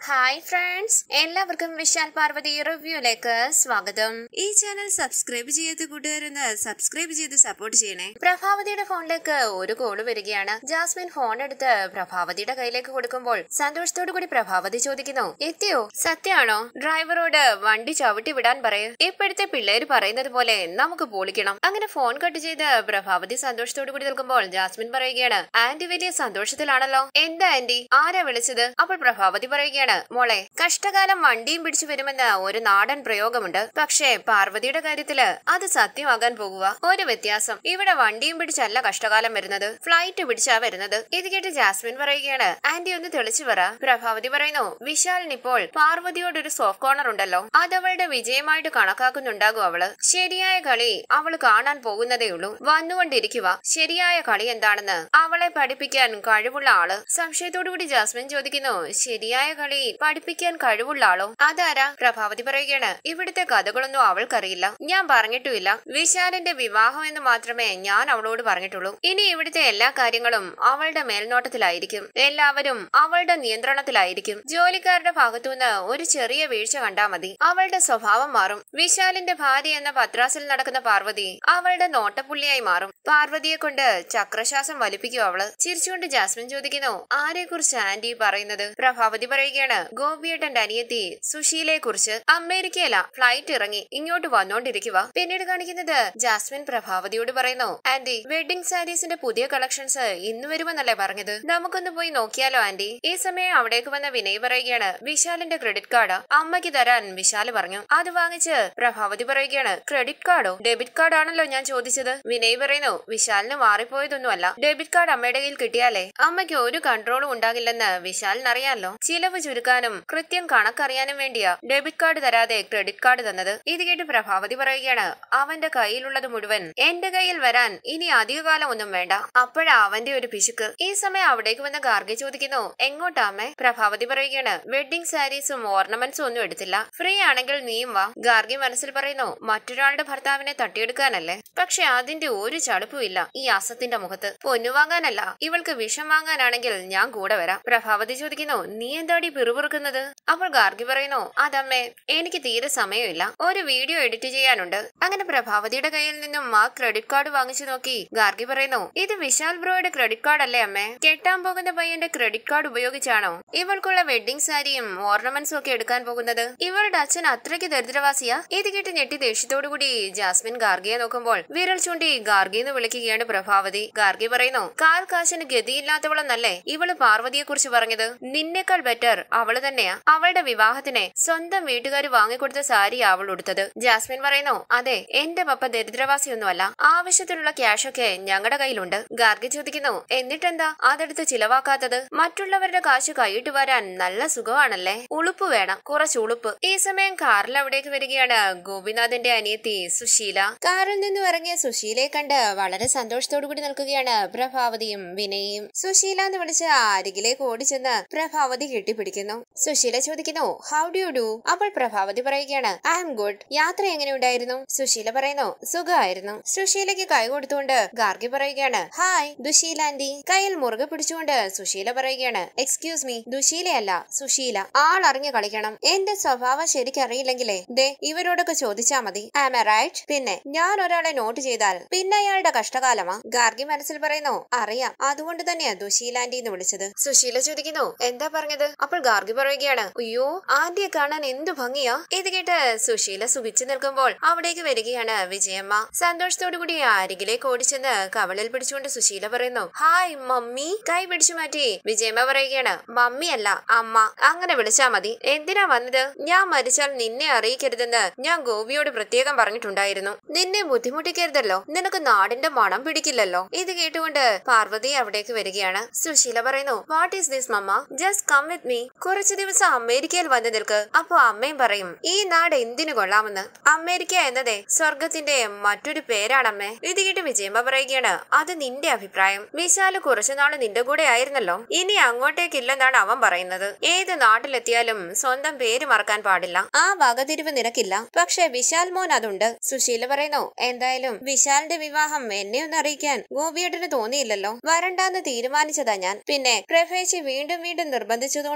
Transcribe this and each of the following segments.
hi friends എല്ലാവർക്കും വിശാൽ പാർവതി റിവ്യൂയിലേക്ക് സ്വാഗതം ഈ ചാനൽ സബ്സ്ക്രൈബ് ചെയ്യാത്ത കൂട്ടുകാരൊന്ന് സബ്സ്ക്രൈബ് ചെയ്ത് സപ്പോർട്ട് ചെയ്യണേ പ്രഭാവതിയുടെ ഫോണിലേക്ക് ഒരു കോള് വരികയാണ് ജാസ്മിൻ ഫോൺ എടുത്ത് പ്രഭാവതിയുടെ കയ്യിലേക്ക് കൊടുക്കുമ്പോൾ സന്തോഷത്തോടു കൂടി പ്രഭാവതി ചോദിക്കുന്നു എത്തിയോ സത്യാണോ ഡ്രൈവറോട് വണ്ടി ചവിട്ടി വിടാൻ പറയൂ ഇപ്പോഴത്തെ പിള്ളേര് പറയുന്നത് പോലെ നമുക്ക് പൊളിക്കണം അങ്ങനെ ഫോൺ കട്ട് ചെയ്ത് പ്രഭാവതി സന്തോഷത്തോടു കൂടി നിൽക്കുമ്പോൾ ജാസ്മിൻ പറയുകയാണ് ആന്റി വലിയ സന്തോഷത്തിലാണല്ലോ എന്താ ആന്റി ആരാ വിളിച്ചത് അപ്പോൾ പ്രഭാവതി പറയുകയാണ് മോളെ കഷ്ടകാലം വണ്ടിയും പിടിച്ചു വരുമെന്ന് ഒരു നാടൻ പ്രയോഗമുണ്ട് പക്ഷേ പാർവതിയുടെ കാര്യത്തില് അത് സത്യമാകാൻ പോകുക ഒരു വ്യത്യാസം ഇവിടെ വണ്ടിയും പിടിച്ചല്ല കഷ്ടകാലം വരുന്നത് ഫ്ലൈറ്റ് പിടിച്ചാ വരുന്നത് ഇത് കേട്ട് ജാസ്മിൻ പറയുകയാണ് ആന്റി ഒന്ന് തെളിച്ചു പറ പ്രഭാവതി പറയുന്നു വിശാലിന് ഇപ്പോൾ പാർവതിയോടൊരു സോഫ്റ്റ് കോർണർ ഉണ്ടല്ലോ അത് അവളുടെ വിജയമായിട്ട് കണക്കാക്കുന്നുണ്ടാകും അവള് ശരിയായ കളി അവള് കാണാൻ പോകുന്നതേ ഉള്ളൂ വന്നുകൊണ്ടിരിക്കുക ശരിയായ കളി എന്താണെന്ന് അവളെ പഠിപ്പിക്കാൻ കഴിവുള്ള ആള് സംശയത്തോടുകൂടി ജാസ്മിൻ ചോദിക്കുന്നു ശരിയായ കളി പഠിപ്പിക്കാൻ കഴിവുള്ള ആളോ അതാരാ പ്രഭാവതി പറയുകയാണ് ഇവിടുത്തെ കഥകളൊന്നും അവൾക്കറിയില്ല ഞാൻ പറഞ്ഞിട്ടുമില്ല വിശാലിന്റെ വിവാഹം എന്ന് മാത്രമേ ഞാൻ അവളോട് പറഞ്ഞിട്ടുള്ളൂ ഇനി ഇവിടുത്തെ എല്ലാ കാര്യങ്ങളും അവളുടെ മേൽനോട്ടത്തിലായിരിക്കും എല്ലാവരും അവളുടെ നിയന്ത്രണത്തിലായിരിക്കും ജോലിക്കാരുടെ ഭാഗത്തുനിന്ന് ഒരു ചെറിയ വീഴ്ച കണ്ടാ മതി അവളുടെ സ്വഭാവം മാറും വിശാലിന്റെ ഭാര്യ എന്ന പത്രാസിൽ നടക്കുന്ന പാർവതി അവളുടെ നോട്ടപ്പുള്ളിയായി മാറും പാർവതിയെ കൊണ്ട് ചക്രശ്വാസം വലിപ്പിക്കും അവള് ചിരിച്ചുകൊണ്ട് ജാസ്മിൻ ചോദിക്കുന്നു ആരെ കുറിച്ച് ആന്റി പറയുന്നത് പ്രഭാവതി പറയുകയാണ് ഗോപിയേട്ടന്റെ അനിയത്തി സുശീലയെ കുറിച്ച് അമേരിക്കയില ഫ്ലൈറ്റ് ഇറങ്ങി ഇങ്ങോട്ട് വന്നോണ്ടിരിക്കുക പിന്നീട് കാണിക്കുന്നത് ജാസ്മിൻ പ്രഭാവതിയോട് പറയുന്നു ആന്റി വെഡിങ് സാരീസിന്റെ പുതിയ കളക്ഷൻസ് ഇന്ന് വരുമെന്നല്ലേ പറഞ്ഞത് നമുക്കൊന്ന് പോയി നോക്കിയാലോ ആന്റി ഈ സമയം അവിടേക്ക് വന്ന വിനയ് പറയുകയാണ് വിശാലിന്റെ ക്രെഡിറ്റ് കാർഡ് അമ്മയ്ക്ക് തരാൻ വിശാല് പറഞ്ഞു അത് വാങ്ങിച്ച് പ്രഭാവതി പറയുകയാണ് ക്രെഡിറ്റ് കാർഡോ ഡെബിറ്റ് കാർഡ് ആണല്ലോ ഞാൻ ചോദിച്ചത് വിനയ് പറയുന്നു വിശാലിന് മാറിപ്പോയതൊന്നുമല്ല ഡെബിറ്റ് കാർഡ് അമ്മയുടെ കയ്യിൽ കിട്ടിയാലേ അമ്മയ്ക്ക് ഒരു കൺട്രോളും ഉണ്ടാകില്ലെന്ന് വിശാലിന് അറിയാലോ ചിലവ് ചുരുക്കാനും കൃത്യം കണക്കറിയാനും വേണ്ടിയാ ഡെബിറ്റ് കാർഡ് തരാതെ ക്രെഡിറ്റ് കാർഡ് തന്നത് ഇത് കേട്ട് പ്രഭാവതി പറയുകയാണ് അവന്റെ കയ്യിലുള്ളത് മുഴുവൻ എന്റെ കയ്യിൽ വരാൻ ഇനി അധികകാലം ഒന്നും വേണ്ട അപ്പോഴാ അവന്റെ ഒരു പിശുക്ക് ഈ സമയം അവിടേക്ക് വന്ന ഗാർഗി ചോദിക്കുന്നു എങ്ങോട്ടാ അമ്മേ പ്രഭാവതി പറയുകയാണ് വെഡിങ് സാരീസും ഓർണമെന്റ്സും ഒന്നും എടുത്തില്ല ഫ്രീ ആണെങ്കിൽ നീയും വാ ഗാർഗി മനസ്സിൽ പറയുന്നു മറ്റൊരാളുടെ ഭർത്താവിനെ തട്ടിയെടുക്കാനല്ലേ പക്ഷെ അതിന്റെ ഒരു ചടുപ്പുമില്ല ഈ അസത്തിന്റെ മുഖത്ത് പൊന്നു വാങ്ങാനല്ല ഇവൾക്ക് വിഷം വാങ്ങാനാണെങ്കിൽ ഞാൻ കൂടെ വരാം പ്രഭാവതി ചോദിക്കുന്നു നീ എന്താടി പിറുപിറുക്കുന്നത് അപ്പോൾ ഗാർഗി പറയുന്നു അതമ്മേ എനിക്ക് തീരെ സമയമില്ല ഒരു വീഡിയോ എഡിറ്റ് ചെയ്യാനുണ്ട് അങ്ങനെ പ്രഭാവതിയുടെ കയ്യിൽ നിന്നും ആ ക്രെഡിറ്റ് കാർഡ് വാങ്ങിച്ചു നോക്കി ഗാർഗി പറയുന്നു ഇത് വിശാൽ ബ്രോയുടെ ക്രെഡിറ്റ് കാർഡ് അല്ലേ അമ്മേ കെട്ടാൻ പോകുന്ന പയ്യന്റെ ക്രെഡിറ്റ് കാർഡ് ഉപയോഗിച്ചാണോ ഇവൾക്കുള്ള വെഡിങ് സാരിയും ഓർണമെന്റ്സും ഒക്കെ എടുക്കാൻ പോകുന്നത് ഇവളുടെ അച്ഛൻ അത്രയ്ക്ക് ദരിദ്രവാസിയാ ഇത് കേട്ട് ഞെട്ടി ദേഷ്യത്തോടുകൂടി ജാസ്മിൻ ഗാർഗിയെ നോക്കുമ്പോൾ വിരൽ ചൂണ്ടി ഗാർഗി എന്ന് വിളിക്കുകയാണ് പ്രഭാവതി ഗാർഗി പറയുന്നു കാൽ കാശിന് ഗതിയില്ലാത്തവളെന്നല്ലേ ഇവള് പാർവതിയെ കുറിച്ച് പറഞ്ഞത് നിന്നേക്കാൾ ബെറ്റർ അവള് തന്നെയാ അവളുടെ വിവാഹത്തിന് സ്വന്തം വീട്ടുകാർ വാങ്ങിക്കൊടുത്ത സാരി അവൾ ഉടുത്തത് ജാസ്മിൻ പറയുന്നു അതെ എന്റെ പപ്പ ദരിദ്രവാസിയൊന്നുമല്ല ആവശ്യത്തിനുള്ള ക്യാഷ് ഒക്കെ ഞങ്ങളുടെ കയ്യിലുണ്ട് ഗാർഗി ചോദിക്കുന്നു എന്നിട്ടെന്താ അതെടുത്ത് ചിലവാക്കാത്തത് മറ്റുള്ളവരുടെ കാശ് കൈയിട്ട് വരാൻ നല്ല സുഖമാണല്ലേ ഉളുപ്പ് വേണം കുറച്ച് ഉളുപ്പ് ഈ സമയം കാറിൽ അവിടേക്ക് വരികയാണ് ഗോപിനാഥന്റെ അനിയത്തി സുശീല കാറിൽ നിന്നും ഇറങ്ങിയ സുശീലയെ കണ്ട് വളരെ സന്തോഷത്തോടു കൂടി നിൽക്കുകയാണ് പ്രഭാവതിയും വിനയും സുശീല എന്ന് വിളിച്ച് അരികിലേക്ക് ഓടിച്ചെന്ന് പ്രഭാവതി കെട്ടിപ്പിടിക്കുന്നു സുശീല ചോദിക്കുന്നു ഹൗ ഡു യു ഡു അപ്പോൾ പ്രഭാവതി പറയുകയാണ് ഐ എം ഗുഡ് യാത്ര എങ്ങനെയുണ്ടായിരുന്നു സുശീല പറയുന്നു സുഖമായിരുന്നു സുശീലയ്ക്ക് കൈ കൊടുത്തുകൊണ്ട് ഗാർഗി പറയുകയാണ് ഹായ് ദുശീല ആന്റി കയ്യിൽ മുറുകെ പിടിച്ചുകൊണ്ട് സുശീല പറയുകയാണ് എക്സ്ക്യൂസ് മീ ദുശീലയല്ല സുശീല ആളറിഞ്ഞു കളിക്കണം എന്റെ സ്വഭാവം ശരിക്കറിയില്ലെങ്കിലേ ദേ ഇവരോടൊക്കെ ചോദിച്ചാ മതി ആം എ റൈറ്റ് പിന്നെ ഞാൻ ഒരാളെ നോട്ട് ചെയ്താൽ പിന്നെ അയാളുടെ കഷ്ടകാലമാ ഗാർഗി മനസ്സിൽ പറയുന്നു അറിയാം അതുകൊണ്ട് തന്നെയാ ദുശീല ആന്റി എന്ന് വിളിച്ചത് സുശീല ചോദിക്കുന്നു എന്താ പറഞ്ഞത് അപ്പോൾ ഗാർഗി പറയുകയാണ് അയ്യോ ആന്റിയെ കാണാൻ എന്തു ഭംഗിയാ ഇത് കേട്ട് സുശീല സുഖിച്ചു നിൽക്കുമ്പോൾ അവിടേക്ക് വരികയാണ് വിജയമ്മ സന്തോഷത്തോടു കൂടി അരികിലേക്ക് ഓടിച്ചെന്ന് കവളിൽ പിടിച്ചുകൊണ്ട് സുശീല പറയുന്നു ഹായ് മമ്മി കൈ പിടിച്ചു മാറ്റി വിജയമ്മ പറയുകയാണ് മമ്മിയല്ല അമ്മ അങ്ങനെ വിളിച്ചാ മതി എന്തിനാ വന്നത് ഞാൻ മരിച്ചാൽ നിന്നെ അറിയിക്കരുതെന്ന് ഞാൻ ഗോപിയോട് പ്രത്യേകം പറഞ്ഞിട്ടുണ്ടായിരുന്നു നിന്നെ ബുദ്ധിമുട്ടിക്കരുതല്ലോ നിനക്ക് നാടിന്റെ മണം പിടിക്കില്ലല്ലോ ഇത് കേട്ടുകൊണ്ട് പാർവതി അവിടേക്ക് വരികയാണ് സുശീല പറയുന്നു what is this mamma just come with me കുറച്ചു ദിവസം അമേരിക്കയിൽ വന്നു നിൽക്ക് അപ്പൊ അമ്മയും പറയും ഈ നാട് എന്തിനു കൊള്ളാമെന്ന് അമേരിക്ക എന്നതേ സ്വർഗത്തിന്റെ മറ്റൊരു പേരാണമ്മേ ഇത് കേട്ട് വിജയമ്മ പറയുകയാണ് അത് നിന്റെ അഭിപ്രായം വിശാല് കുറച്ചുനാള് നിന്റെ കൂടെ ആയിരുന്നല്ലോ ഇനി അങ്ങോട്ടേക്കില്ലെന്നാണ് അവൻ പറയുന്നത് ഏത് നാട്ടിലെത്തിയാലും സ്വന്തം പേര് മറക്കാൻ പാടില്ല ആ വകതിരിവ് നിനക്കില്ല പക്ഷെ വിശാൽ മോൻ അതുണ്ട് സുശീല പറയുന്നു എന്തായാലും വിശാലിന്റെ വിവാഹം എന്നെ ഒന്ന് അറിയിക്കാൻ ഗോപിയേട്ടന് തോന്നിയില്ലല്ലോ വരണ്ടാന്ന് തീരുമാനിച്ചതാ ഞാൻ പിന്നെ പ്രഭേച്ചി വീണ്ടും വീണ്ടും നിർബന്ധിച്ചതുകൊണ്ട് മാത്രം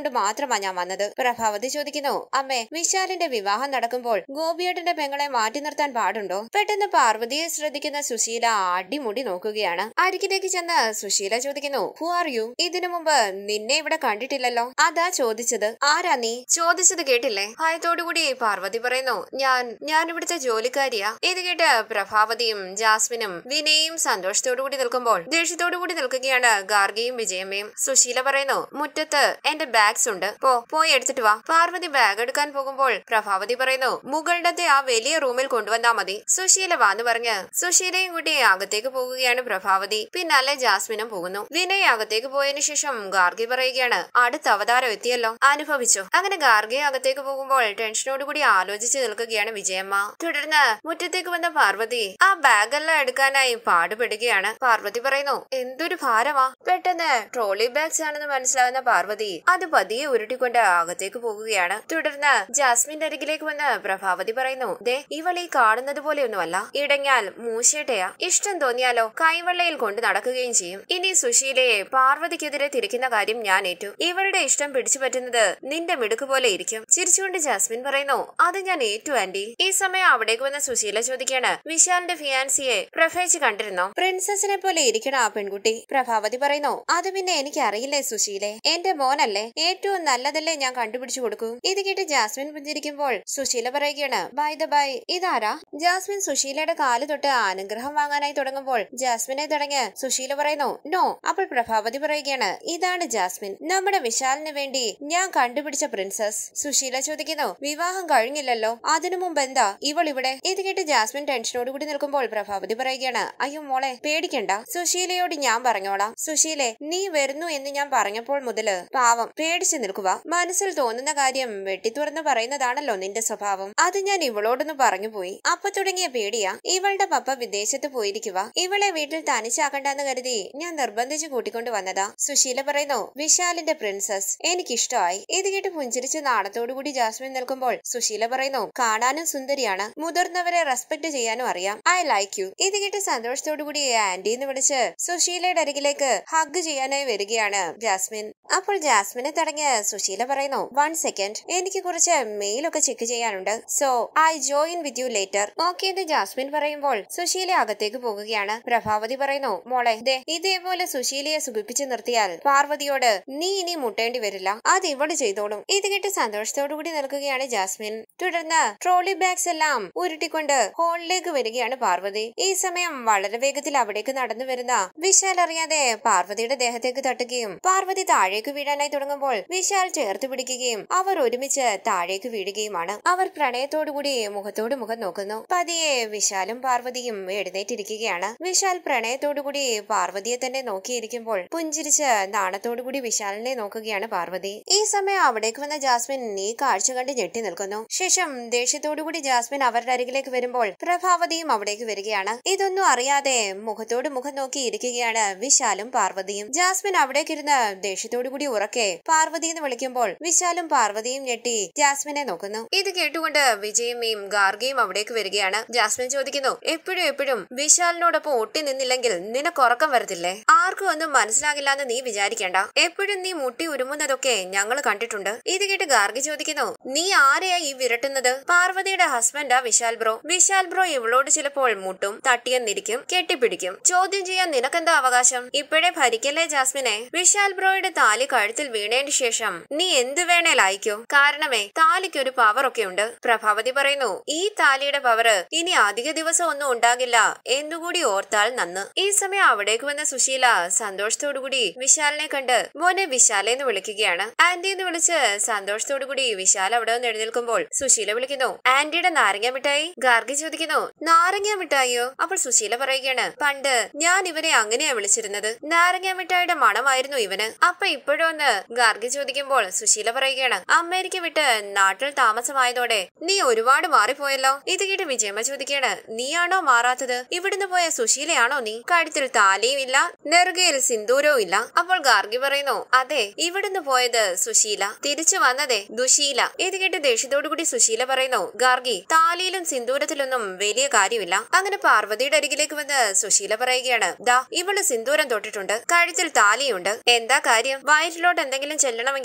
മാത്രമാ ഞാൻ വന്നത് പ്രഭാവതി ചോദിക്കുന്നു അമ്മേ വിശാലിന്റെ വിവാഹം നടക്കുമ്പോൾ ഗോപിയേട്ടന്റെ പെങ്ങളെ മാറ്റി നിർത്താൻ പാടുണ്ടോ പെട്ടെന്ന് പാർവതിയെ ശ്രദ്ധിക്കുന്ന സുശീല അടിമുടി നോക്കുകയാണ് അരികിലേക്ക് ചെന്ന് സുശീല ചോദിക്കുന്നു ഹു ആർ യു ഇതിനു മുമ്പ് നിന്നെ ഇവിടെ കണ്ടിട്ടില്ലല്ലോ അതാ ചോദിച്ചത് ആരാ നീ ചോദിച്ചത് കേട്ടില്ലേ ഭയത്തോടുകൂടി പാർവതി പറയുന്നു ഞാൻ ഞാൻ ഇവിടുത്തെ ജോലിക്കാരിയാ ഇത് കേട്ട് പ്രഭാവതിയും ജാസ്മിനും വിനയും സന്തോഷത്തോടുകൂടി നിൽക്കുമ്പോൾ ദേഷ്യത്തോടുകൂടി നിൽക്കുകയാണ് ഗാർഗിയും വിജയമ്മയും സുശീല പറയുന്നു മുറ്റത്ത് എന്റെ ബാഗ്സ് ഉണ്ട് പോ പോയി എടുത്തിട്ട് വാ പാർവതി ബാഗ് എടുക്കാൻ പോകുമ്പോൾ പ്രഭാവതി പറയുന്നു മുകളിലത്തെ ആ വലിയ റൂമിൽ കൊണ്ടുവന്നാ മതി സുശീല വാന്ന് പറഞ്ഞ് സുശീലയും കൂട്ടി അകത്തേക്ക് പോകുകയാണ് പ്രഭാവതി പിന്നാലെ ജാസ്മിനും പോകുന്നു വിനയ് അകത്തേക്ക് പോയതിനു ശേഷം ഗാർഗി പറയുകയാണ് അടുത്ത അവതാരം എത്തിയല്ലോ അനുഭവിച്ചു അങ്ങനെ ഗാർഗി അകത്തേക്ക് പോകുമ്പോൾ ടെൻഷനോടുകൂടി ആലോചിച്ച് നിൽക്കുകയാണ് വിജയമ്മ തുടർന്ന് മുറ്റത്തേക്ക് വന്ന പാർവതി ആ ബാഗെല്ലാം എടുക്കാനായി പാടുപെടുകയാണ് പാർവതി പറയുന്നു എന്തൊരു ഭാരമാ പെട്ടെന്ന് ട്രോളി ബാഗ്സ് ആണെന്ന് മനസ്സിലാവുന്ന പാർവതി അത് പതിയെ ഉരുട്ടിക്കൊണ്ട് അകത്തേക്ക് പോകുകയാണ് തുടർന്ന് ജാസ്മിന്റെ അരികിലേക്ക് വന്ന് പ്രഭാവതി പറയുന്നു ദേ ഇവൾ ഈ കാണുന്നത് പോലെയൊന്നുമല്ല ഇടഞ്ഞാൽ മൂശേട്ടയാ ഇഷ്ടം തോന്നിയാലോ കൈവെള്ളയിൽ കൊണ്ട് നടക്കുകയും ചെയ്യും ഇനി സുശീലയെ പാർവതിക്കെതിരെ തിരിക്കുന്ന കാര്യം ഞാൻ ഏറ്റു ഇവളുടെ ഇഷ്ടം പിടിച്ചു പറ്റുന്നത് നിന്റെ മിടുക്ക് പോലെ ഇരിക്കും ചിരിച്ചുകൊണ്ട് ജാസ്മിൻ പറയുന്നു അത് ഞാൻ ഏറ്റു ആന്റി ഈ സമയം അവിടേക്ക് വന്ന സുശീല ചോദിക്കാണ് വിശാലിന്റെ ഫിയാൻസിയെ പ്രഫേച്ച് കണ്ടിരുന്നോ പ്രിൻസസിനെ പോലെ ഇരിക്കണം ആ പെൺകുട്ടി പ്രഭാവതി പറയുന്നു അത് പിന്നെ എനിക്ക് അറിയില്ലേ സുശീലെ എന്റെ മോനല്ലേ ഏറ്റവും നല്ലതല്ലേ ഞാൻ കണ്ടുപിടിച്ചു കൊടുക്കൂ ഇത് കേട്ട് ജാസ്മിൻ പുഞ്ചിരിക്കുമ്പോൾ സുശീല പറയുകയാണ് ബൈ ദ ബൈ ഇതാരാ ജാസ്മിൻ സുശീലയുടെ കാല് തൊട്ട് അനുഗ്രഹം വാങ്ങാനായി തുടങ്ങുമ്പോൾ ജാസ്മിനെ തുടങ്ങി സുശീല പറയുന്നു നോ അപ്പോൾ പ്രഭാവതി പറയുകയാണ് ഇതാണ് ജാസ്മിൻ നമ്മുടെ വിശാലിന് വേണ്ടി ഞാൻ കണ്ടുപിടിച്ച പ്രിൻസസ് സുശീല ചോദിക്കുന്നു വിവാഹം കഴിഞ്ഞില്ലല്ലോ അതിനു മുമ്പ് എന്താ ഇവൾ ഇവിടെ ഇത് കേട്ട് ജാസ്മിൻ ടെൻഷനോടുകൂടി നിൽക്കുമ്പോൾ പ്രഭാവതി പറയുകയാണ് അയ്യോ മോളെ പേടിക്കണ്ട സുശീലയോട് ഞാൻ പറഞ്ഞോളാം സുശീലെ നീ വരുന്നു എന്ന് ഞാൻ പറഞ്ഞപ്പോൾ മുതല് പാവം പേടിച്ചു നിൽക്കുക മനസ്സിൽ തോന്നുന്ന കാര്യം വെട്ടിത്തുറന്ന് പറയുന്നതാണല്ലോ നിന്റെ സ്വഭാവം അത് ഞാൻ ഇവളോടൊന്ന് പറഞ്ഞു പോയി അപ്പൊ തുടങ്ങിയ പേടിയാ ഇവളുടെ പപ്പ വിദേശത്ത് പോയിരിക്കുക ഇവളെ വീട്ടിൽ തനിച്ചാക്കണ്ടെന്ന് കരുതി ഞാൻ നിർബന്ധിച്ച് കൂട്ടിക്കൊണ്ട് വന്നതാ സുശീല പറയുന്നു വിശാലിന്റെ പ്രിൻസസ് എനിക്കിഷ്ടമായി ഇത് കേട്ട് പുഞ്ചിരിച്ച് നാണത്തോടുകൂടി ജാസ്മിൻ നിൽക്കുമ്പോൾ സുശീല പറയുന്നു കാണാനും സുന്ദരിയാണ് മുതിർന്നവരെ റെസ്പെക്ട് ചെയ്യാനും അറിയാം ഐ ലൈക്ക് യു ഇത് കേട്ട് സന്തോഷത്തോടുകൂടി ആന്റി എന്ന് വിളിച്ച് സുശീലയുടെ അരികിലേക്ക് ഹഗ് ചെയ്യാനായി വരികയാണ് ജാസ്മിൻ അപ്പോൾ ജാസ്മിനെ തടഞ്ഞ് സുശീല പറയുന്നു വൺ സെക്കൻഡ് എനിക്ക് കുറച്ച് മെയിലൊക്കെ ചെക്ക് ചെയ്യാനുണ്ട് so I join with you later okay എന്ന് ജാസ്മിൻ പറയുമ്പോൾ സുശീല അകത്തേക്ക് പോകുകയാണ് പ്രഭാവതി പറയുന്നു മോളെ ദേ ഇതേപോലെ സുശീലയെ സുഖിപ്പിച്ച് നിർത്തിയാൽ പാർവതിയോട് നീ ഇനി മുട്ടേണ്ടി വരില്ല അത് ഇവള് ചെയ്തോളും ഇത് കേട്ട് സന്തോഷത്തോടു കൂടി നിൽക്കുകയാണ് ജാസ്മിൻ തുടർന്ന് ട്രോളി ബാഗ്സ് എല്ലാം ഉരുട്ടിക്കൊണ്ട് ഹോളിലേക്ക് വരികയാണ് പാർവതി ഈ സമയം വളരെ വേഗത്തിൽ അവിടേക്ക് നടന്നു വരുന്ന വിശാൽ അറിയാതെ പാർവതിയുടെ ദേഹത്തേക്ക് തട്ടുകയും പാർവതി താഴേക്ക് വീഴാനായി തുടങ്ങുമ്പോൾ വിശാൽ ചേർത്ത് പിടിക്കുകയും അവർ ഒരുമിച്ച് താഴേക്ക് വീഴുകയുമാണ് അവർ പ്രണയത്തോടുകൂടി മുഖത്തോട് മുഖം നോക്കുന്നു പതിയെ വിശാലും പാർവതിയും എഴുന്നേറ്റിരിക്കുകയാണ് വിശാൽ പ്രണയത്തോടുകൂടി പാർവതിയെ തന്നെ നോക്കിയിരിക്കുമ്പോൾ പുഞ്ചിരിച്ച് നാണത്തോടുകൂടി വിശാലിനെ നോക്കുകയാണ് പാർവതി ഈ സമയം അവിടേക്ക് വന്ന ജാസ്മിൻ ഈ കാഴ്ച കണ്ട് ഞെട്ടി നിൽക്കുന്നു ശേഷം ദേഷ്യത്തോടുകൂടി ജാസ്മിൻ അവരുടെ അരികിലേക്ക് വരുമ്പോൾ പ്രഭാവതിയും അവിടേക്ക് വരികയാണ് ഇതൊന്നും അറിയാതെ മുഖത്തോട് മുഖം നോക്കി ഇരിക്കുകയാണ് വിശാലും പാർവതിയും ജാസ്മിൻ അവിടേക്കിരുന്ന് ദേഷ്യത്തോടുകൂടി ഉറക്കെ പാർവതി എന്ന് വിളിക്കുമ്പോൾ വിശാലും പാർവതിയും ഞെട്ടി ജാസ്മിനെ നോക്കുന്നു ഇത് കേട്ടുകൊണ്ട് വിജയമ്മയും ഗാർഗയും അവിടേക്ക് വരികയാണ് ജാസ്മിൻ ചോദിക്കുന്നു എപ്പോഴും എപ്പോഴും വിശാലിനോടൊപ്പം ഒട്ടി നിന്നില്ലെങ്കിൽ നിനക്ക് ഉറക്കം വരത്തില്ലേ ആർക്കും ഒന്നും മനസ്സിലാകില്ല എന്ന് നീ വിചാരിക്കേണ്ട എപ്പോഴും നീ മുട്ടി ഉരുമുന്നതൊക്കെ ഞങ്ങൾ കണ്ടിട്ടുണ്ട് ഇത് കേട്ട് ഗാർഗി ചോദിക്കുന്നു നീ ആരെയാ ഈ വിരട്ടുന്നത് പാർവതിയുടെ ഹസ്ബൻഡാ വിശാൽ ബ്രോ വിശാൽ ബ്രോ ഇവളോട് ചിലപ്പോൾ മുട്ടും തട്ടിയെന്നിരിക്കും കെട്ടിപ്പിടിക്കും ചോദ്യം ചെയ്യാൻ നിനക്കെന്താ അവകാശം ഇപ്പോഴേ ഭരിക്കല്ലേ ജാസ്മിനെ വിശാൽ ബ്രോയുടെ താലി കഴുത്തിൽ വീണേന് ശേഷം നീ എന്ത് വേണേൽ അയക്കോ കാരണമേ താലിക്ക് ഒരു പവർ ഒക്കെ ഉണ്ട് പ്രഭാവതി പറയുന്നു ഈ താലിയുടെ പവർ ഇനി അധിക ദിവസം ഒന്നും ഉണ്ടാകില്ല എന്നുകൂടി ഓർത്താൽ നന്ന് ഈ സമയം അവിടേക്ക് വന്ന സുശീല സന്തോഷത്തോടുകൂടി വിശാലിനെ കണ്ട് മോനെ വിശാലെ എന്ന് വിളിക്കുകയാണ് ആന്റി എന്ന് വിളിച്ച് സന്തോഷത്തോടുകൂടി വിശാൽ അവിടെ വന്ന് എഴുന്നേൽക്കുമ്പോൾ സുശീല വിളിക്കുന്നു ആന്റിയുടെ നാരങ്ങ മിഠായി ഗാർഗി ചോദിക്കുന്നു നാരങ്ങ മിഠായിയോ അപ്പോൾ സുശീല പറയുകയാണ് പണ്ട് ഞാൻ ഇവനെ അങ്ങനെയാ വിളിച്ചിരുന്നത് നാരങ്ങ മിഠായിയുടെ മണമായിരുന്നു ഇവന് അപ്പൊ ഇപ്പോഴൊന്ന് ഗാർഗി ചോദിക്കുമ്പോൾ സുശീല പറയുകയാണ് അമേരിക്ക വിട്ട് നാട്ടിൽ താമസമായതോടെ നീ ഒരുപാട് മാറിപ്പോയല്ലോ ഇത് കേട്ട് വിജയമ്മ ചോദിക്കുകയാണ് നീയാണോ മാറാത്തത് ഇവിടുന്ന് പോയ സുശീലയാണോ നീ കഴുത്തിൽ താലിയും ഇല്ല നെറുകയിൽ സിന്ദൂരവും ഇല്ല അപ്പോൾ ഗാർഗി പറയുന്നു അതെ ഇവിടുന്ന് പോയത് സുശീല തിരിച്ചു വന്നതേ ദുശീല ഇത് കേട്ട് ദേഷ്യത്തോടുകൂടി സുശീല പറയുന്നു ഗാർഗി താലിയിലും സിന്ദൂരത്തിലൊന്നും വലിയ കാര്യമില്ല അങ്ങനെ പാർവതിയുടെ അരികിലേക്ക് വന്ന് സുശീല പറയുകയാണ് ദാ ഇവള് സിന്ദൂരം തൊട്ടിട്ടുണ്ട് കഴുത്തിൽ താലിയുണ്ട് എന്താ കാര്യം വയറ്റിലോട്ട് എന്തെങ്കിലും ചെല്ലണമെങ്കിൽ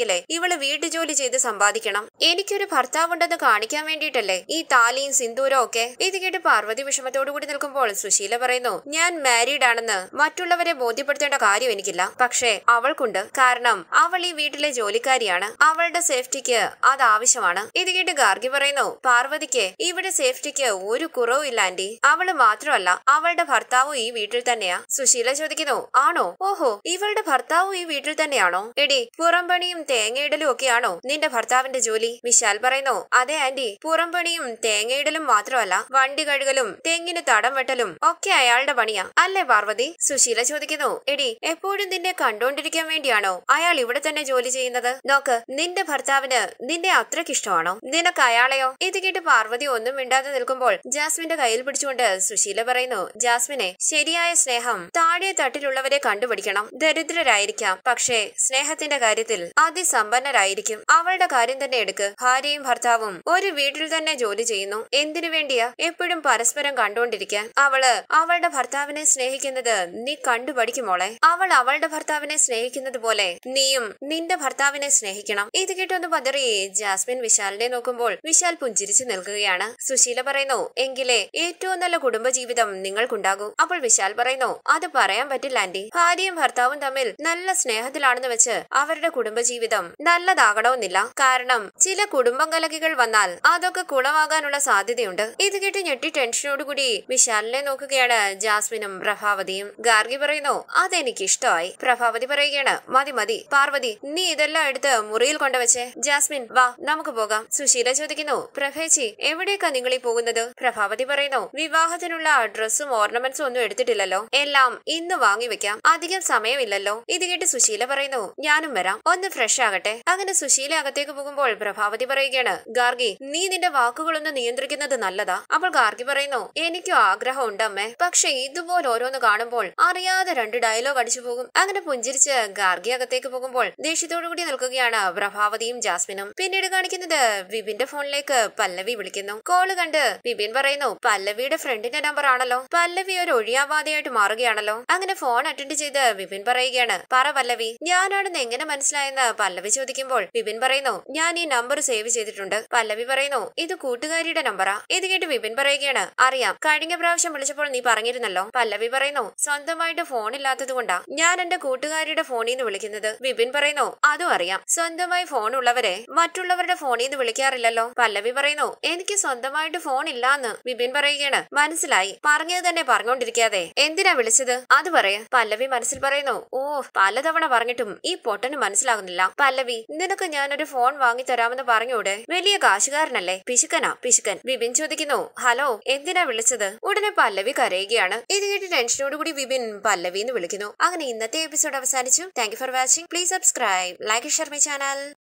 ആണെങ്കിലേ ഇവള് വീട്ടുജോലി ചെയ്ത് സമ്പാദിക്കണം എനിക്കൊരു ഭർത്താവുണ്ടെന്ന് കാണിക്കാൻ വേണ്ടിയിട്ടല്ലേ ഈ താലിയും സിന്ദൂരവും ഒക്കെ ഇത് കേട്ട് പാർവതി വിഷമത്തോടു കൂടി നിൽക്കുമ്പോൾ സുശീല പറയുന്നു ഞാൻ മാരീഡ് ആണെന്ന് മറ്റുള്ളവരെ ബോധ്യപ്പെടുത്തേണ്ട കാര്യം എനിക്കില്ല പക്ഷേ അവൾക്കുണ്ട് കാരണം അവൾ ഈ വീട്ടിലെ ജോലിക്കാരിയാണ് അവളുടെ സേഫ്റ്റിക്ക് അത് ആവശ്യമാണ് ഇത് കേട്ട് ഗാർഗി പറയുന്നു പാർവതിക്ക് ഇവിടെ സേഫ്റ്റിക്ക് ഒരു കുറവും ഇല്ല ആന്റി അവള് മാത്രമല്ല അവളുടെ ഭർത്താവും ഈ വീട്ടിൽ തന്നെയാ സുശീല ചോദിക്കുന്നു ആണോ ഓഹോ ഇവളുടെ ഭർത്താവും ഈ വീട്ടിൽ തന്നെയാണോ എടി പുറംപണിയും തേങ്ങയിടലും ഒക്കെയാണോ നിന്റെ ഭർത്താവിന്റെ ജോലി വിശാൽ പറയുന്നു അതെ ആന്റി പുറംപണിയും തേങ്ങയിടലും മാത്രമല്ല വണ്ടി കഴുകലും തെങ്ങിന് തടം വെട്ടലും ഒക്കെ അയാളുടെ പണിയാ അല്ലേ പാർവതി സുശീല ചോദിക്കുന്നു എടി എപ്പോഴും നിന്നെ കണ്ടോണ്ടിരിക്കാൻ വേണ്ടിയാണോ അയാൾ ഇവിടെ തന്നെ ജോലി ചെയ്യുന്നത് നോക്ക് നിന്റെ ഭർത്താവിന് നിന്നെ അത്രയ്ക്ക് ഇഷ്ടമാണോ നിനക്ക് അയാളെയോ ഇത് കേട്ട് പാർവതി ഒന്നും മിണ്ടാതെ നിൽക്കുമ്പോൾ ജാസ്മിന്റെ കയ്യിൽ പിടിച്ചുകൊണ്ട് സുശീല പറയുന്നു ജാസ്മിനെ ശരിയായ സ്നേഹം താഴെ തട്ടിലുള്ളവരെ കണ്ടുപിടിക്കണം ദരിദ്രരായിരിക്കാം പക്ഷേ സ്നേഹത്തിന്റെ കാര്യത്തിൽ അതിസമ്പന്നരായിരിക്കും അവളുടെ കാര്യം തന്നെ എടുക്ക് ഭാര്യയും ഭർത്താവും ഒരു വീട്ടിൽ തന്നെ ജോലി ചെയ്യുന്നു എന്തിനു വേണ്ടിയാ എപ്പോഴും പരസ്പരം കണ്ടുകൊണ്ടിരിക്കാൻ അവള് അവളുടെ ഭർത്താവിനെ സ്നേഹിക്കുന്നത് നീ കണ്ടുപഠിക്കുമോളെ അവൾ അവളുടെ ഭർത്താവിനെ സ്നേഹിക്കുന്നത് പോലെ നീയും നിന്റെ ഭർത്താവിനെ സ്നേഹിക്കണം ഇത് കേട്ടൊന്ന് പതറി ജാസ്മിൻ വിശാലിനെ നോക്കുമ്പോൾ വിശാൽ പുഞ്ചിരിച്ചു നിൽക്കുകയാണ് സുശീല പറയുന്നു എങ്കിലേ ഏറ്റവും നല്ല കുടുംബജീവിതം നിങ്ങൾക്കുണ്ടാകൂ അപ്പോൾ വിശാൽ പറയുന്നു അത് പറയാൻ പറ്റില്ല ആന്റി ഭാര്യയും ഭർത്താവും തമ്മിൽ നല്ല സ്നേഹത്തിലാണെന്ന് വെച്ച് അവരുടെ കുടുംബജീവിതം നല്ലതാകണമെന്നില്ല കാരണം ചില കുടുംബം കലകികൾ വന്നാൽ അതൊക്കെ കുളമാകാനുള്ള സാധ്യതയുണ്ട് ഇത് കേട്ട് ഞെട്ടി ടെൻഷനോടുകൂടി വിശാലിനെ നോക്കുകയാണ് ജാസ്മിനും പ്രഭാവതിയും ഗാർഗി പറയുന്നു അതെനിക്ക് ഇഷ്ടമായി പ്രഭാവതി പറയുകയാണ് മതി മതി പാർവതി നീ ഇതെല്ലാം എടുത്ത് മുറിയിൽ കൊണ്ടുവച്ചേ ജാസ്മിൻ വാ നമുക്ക് പോകാം സുശീല ചോദിക്കുന്നു പ്രഭേച്ചി എവിടേക്കാ നിങ്ങൾ ഈ പോകുന്നത് പ്രഭാവതി പറയുന്നു വിവാഹത്തിനുള്ള ഡ്രസ്സും ഓർണമെന്റ്സും ഒന്നും എടുത്തിട്ടില്ലല്ലോ എല്ലാം ഇന്ന് വാങ്ങി വെക്കാം അധികം സമയമില്ലല്ലോ ഇത് കേട്ട് സുശീല പറയുന്നു ഞാനും വരാം ഒന്ന് ഫ്രഷ് ആകട്ടെ അങ്ങനെ സുശീല അകത്തേക്ക് പോകുമ്പോൾ പ്രഭാവതി പറയുകയാണ് ഗാർഗി നീ നിന്റെ വാക്കുകളൊന്ന് നിയന്ത്രിക്കുന്നത് നല്ലതാ അപ്പോൾ ഗാർഗി പറയുന്നു എനിക്കും ആഗ്രഹമുണ്ട് അമ്മേ പക്ഷെ ഇതുപോലെ ഓരോന്ന് കാണുമ്പോൾ അറിയാതെ രണ്ട് ഡയലോഗ് അടിച്ചു പോകും അങ്ങനെ പുഞ്ചിരിച്ച് ഗാർഗി അകത്തേക്ക് പോകുമ്പോൾ ദേഷ്യത്തോടു കൂടി നിൽക്കുകയാണ് പ്രഭാവതിയും ജാസ്മിനും പിന്നീട് കാണിക്കുന്നത് വിപിന്റെ ഫോണിലേക്ക് പല്ലവി വിളിക്കുന്നു കോള് കണ്ട് വിപിൻ പറയുന്നു പല്ലവിയുടെ ഫ്രണ്ടിന്റെ നമ്പർ ആണല്ലോ പല്ലവി ഒരു ഒഴിയാവാതെയായിട്ട് മാറുകയാണല്ലോ അങ്ങനെ ഫോൺ അറ്റൻഡ് ചെയ്ത് വിപിൻ പറയുകയാണ് പറ പല്ലവി ഞാനാണെന്ന് എങ്ങനെ മനസ്സിലായെന്ന് പല്ലവി ചോദിക്കുമ്പോൾ വിപിൻ പറയുന്നു ഞാൻ ഈ നമ്പർ സേവ് ചെയ്തിട്ടുണ്ട് പല്ലവി പറയുന്നു ഇത് കൂട്ടുകാരിയുടെ നമ്പറാ ഇത് കേട്ട് വിപിൻ പറയുകയാണ് അറിയാം കഴിഞ്ഞ പ്രാവശ്യം വിളിച്ചപ്പോൾ നീ പറഞ്ഞിരുന്നല്ലോ പല്ലവി പറയുന്നു സ്വന്തമായിട്ട് ഫോൺ ഇല്ലാത്തത് കൊണ്ടാ ഞാൻ എന്റെ കൂട്ടുകാരിയുടെ ഫോണിൽ നിന്ന് വിളിക്കുന്നത് വിപിൻ പറയുന്നു അതും അറിയാം സ്വന്തമായി ഫോൺ ഉള്ളവരെ മറ്റുള്ളവരുടെ ഫോണിൽ നിന്ന് വിളിക്കാറില്ലല്ലോ പല്ലവി പറയുന്നു എനിക്ക് സ്വന്തമായിട്ട് ഫോൺ ഇല്ലാന്ന് വിപിൻ പറയുകയാണ് മനസ്സിലായി പറഞ്ഞത് തന്നെ പറഞ്ഞുകൊണ്ടിരിക്കാതെ എന്തിനാ വിളിച്ചത് അത് പറയ പല്ലവി മനസ്സിൽ പറയുന്നു ഓ പലതവണ പറഞ്ഞിട്ടും ഈ പൊട്ടന് മനസ്സിലാകുന്നില്ല പല്ലവി നിനക്ക് ഞാനൊരു ഫോൺ വാങ്ങി തരാമെന്ന് പറഞ്ഞൂടെ വലിയ കാശുകാരനല്ലേ പിശുക്കനാ പിശുക്കൻ വിപിൻ ചോദിക്കുന്നു ഹലോ എന്തിനാ വിളിച്ചത് ഉടനെ പല്ലവി കരയുകയാണ് ഇത് കേട്ട് ടെൻഷനോടുകൂടി വിപിൻ പല്ലവി എന്ന് വിളിക്കുന്നു അങ്ങനെ ഇന്നത്തെ എപ്പിസോഡ് അവസാനിച്ചു thank you for watching please subscribe like share my channel